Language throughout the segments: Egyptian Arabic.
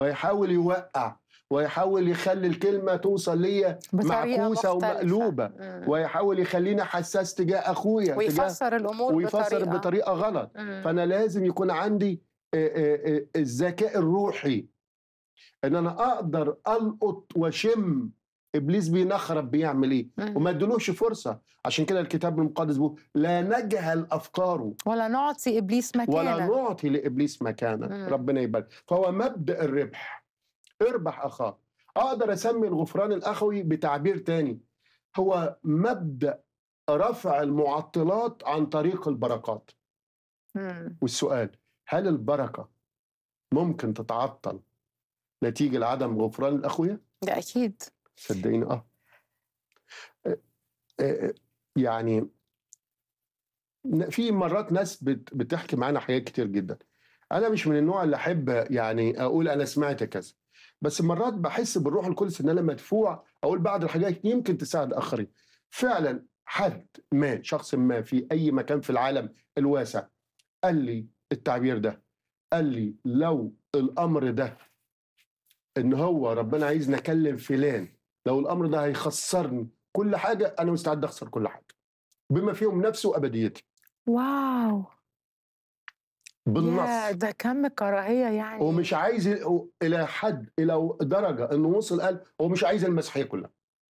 ويحاول يوقع ويحاول يخلي الكلمة توصل ليا بطريقة معكوسة مختلفة. ومقلوبة مم. ويحاول يخليني حساس تجاه أخويا تجاه ويفسر الامور ويفسر بطريقه بطريقة غلط مم. فأنا لازم يكون عندي آه، آه، آه، الذكاء الروحي إن أنا أقدر ألقط وأشم إبليس بينخرب بيعمل إيه مم. وما ادلوش فرصة عشان كده الكتاب المقدس بيقول لا نجهل أفكاره ولا نعطي ابليس ولا مكانا نعطي لابليس مكانا مم. ربنا يبارك فهو مبدا الربح اربح اخاك اقدر اسمي الغفران الاخوي بتعبير تاني هو مبدا رفع المعطلات عن طريق البركات مم. والسؤال هل البركه ممكن تتعطل نتيجه لعدم غفران الاخويا ده اكيد صدقيني اه آه، آه، يعني ن- في مرات ناس بت- بتحكي معانا حاجات كتير جدا انا مش من النوع اللي احب يعني اقول انا سمعت كذا بس مرات بحس بالروح القدس ان انا مدفوع اقول بعض الحاجات يمكن تساعد اخرين فعلا حد ما شخص ما في اي مكان في العالم الواسع قال لي التعبير ده قال لي لو الامر ده ان هو ربنا عايز نكلم فلان لو الامر ده هيخسرني كل حاجه انا مستعد اخسر كل حاجه بما فيهم نفسي وابديتي واو بالنص يا ده كم كراهيه يعني ومش عايز ال- الى حد الى درجه انه وصل قال هو مش عايز المسيحيه كلها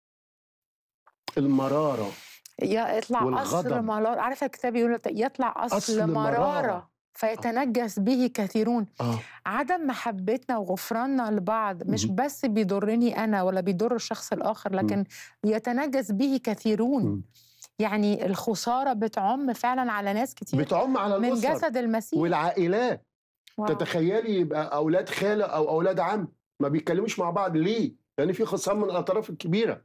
المراره يا يطلع اصل والغضب. مرارة عارفه الكتاب يقول يطلع اصل, أصل مرارة. مراره فيتنجس به كثيرون اه عدم محبتنا وغفراننا لبعض مش مم. بس بيضرني انا ولا بيضر الشخص الاخر لكن يتنجس به كثيرون مم. يعني الخساره بتعم فعلا على ناس كتير بتعم على من الاسر جسد المسيح والعائلات واو. تتخيلي يبقى اولاد خاله او اولاد عم ما بيتكلموش مع بعض ليه؟ لان في خصام من الاطراف الكبيره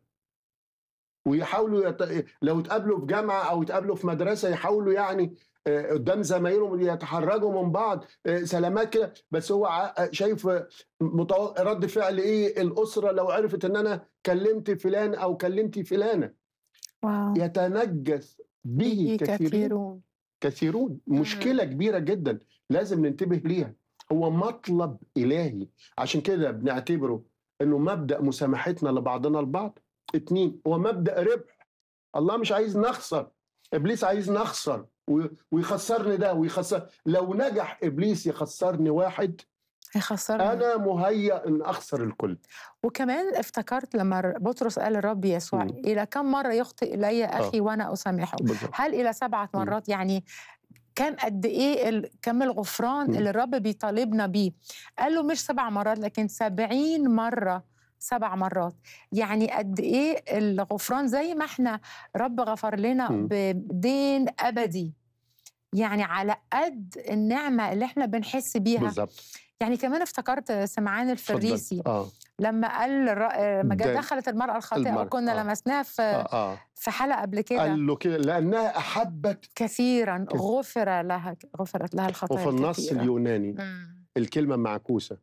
ويحاولوا يت... لو اتقابلوا في جامعه او اتقابلوا في مدرسه يحاولوا يعني آه، قدام زمايلهم يتحرجوا من بعض آه، سلامات كده بس هو ع- شايف آه، متو... رد فعل ايه الاسره لو عرفت ان انا كلمت فلان او كلمتي فلانه واو يتنجس به به كثيرين كثيرون كثيرون مشكلة كبيرة جدا لازم ننتبه ليها هو مطلب إلهي عشان كده بنعتبره أنه مبدأ مسامحتنا لبعضنا البعض اتنين هو مبدأ ربح الله مش عايز نخسر إبليس عايز نخسر و- ويخسرني ده ويخسر لو نجح إبليس يخسرني واحد هيخسرنا أنا مهيأ أن أخسر الكل وكمان افتكرت لما ر- بطرس قال الرب يسوع مم. الى كم مره يخطئ الي اخي وانا اسامحه بالظبط هل الى سبعه مم. مرات يعني كان قد ايه ال- كم الغفران مم. اللي الرب بيطالبنا بيه قال له مش سبع مرات لكن سبعين مره سبع مرات يعني قد ايه الغفران زي ما احنا رب غفر لنا مم. بدين ابدي يعني على قد النعمه اللي احنا بنحس بيها بالظبط يعني كمان افتكرت سمعان اتفضل. الفريسي آه لما قال الر- لما جت ده- دخلت المرأة الخاطئة المرأة، وكنا آه. لمسناها في آه, آه. في حلقة قبل كده قال له كده لأنها أحبت كثيرا كده. غفر لها غفرت لها الخطايا وفي النص الكثيرة. اليوناني مم. الكلمة معكوسة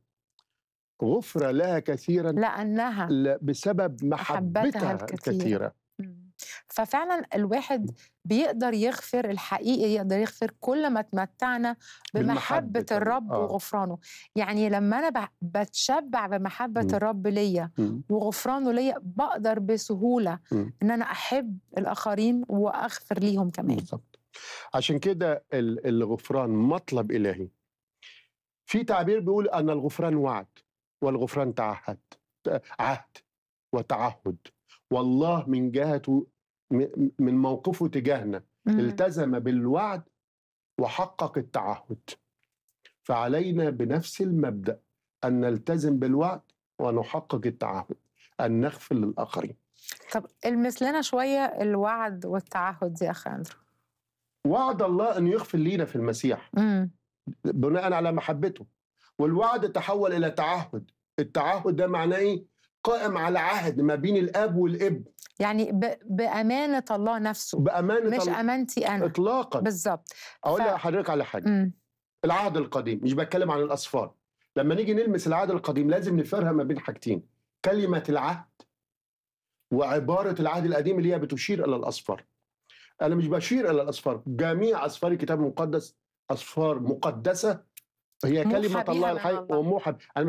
غفر لها كثيرا لأنها ل- بسبب محبتها محبتها الكثيرة. الكثيرة مم. ففعلا الواحد بيقدر يغفر الحقيقي يقدر يغفر كل ما تمتعنا بمحبة بالمحبة الرب آه. وغفرانه يعني لما أنا ب- بتشبع بمحبة مم. الرب ليا مم. وغفرانه ليا بقدر بسهولة مم. إن أنا أحب الآخرين وأغفر ليهم كمان بالظبط عشان كده ال- الغفران مطلب إلهي في تعبير بيقول أن الغفران وعد والغفران تعهد عهد وتعهد والله من جهته م- من موقفه تجاهنا مم. التزم بالوعد وحقق التعهد فعلينا بنفس المبدأ أن نلتزم بالوعد ونحقق التعهد أن نغفر للآخرين طب المس لنا شوية الوعد والتعهد دي يا أخ أندرو وعد الله أن يغفر لينا في المسيح مم. بناء على محبته والوعد تحول إلى تعهد التعهد ده معناه إيه؟ قائم على عهد ما بين الأب والابن يعني ب... بأمانة الله نفسه بأمانة مش الله أمانتي أنا إطلاقا بالظبط أقول ف- لحضرتك على حاجة مم. العهد القديم مش بتكلم عن الأصفار لما نيجي نلمس العهد القديم لازم نفرق ما بين حاجتين كلمة العهد وعبارة العهد القديم اللي هي بتشير إلى الأصفار أنا مش بشير إلى الأصفار جميع أصفار الكتاب المقدس أصفار مقدسة هي موحى كلمة بيها الله من الحي الله. وموحى أنا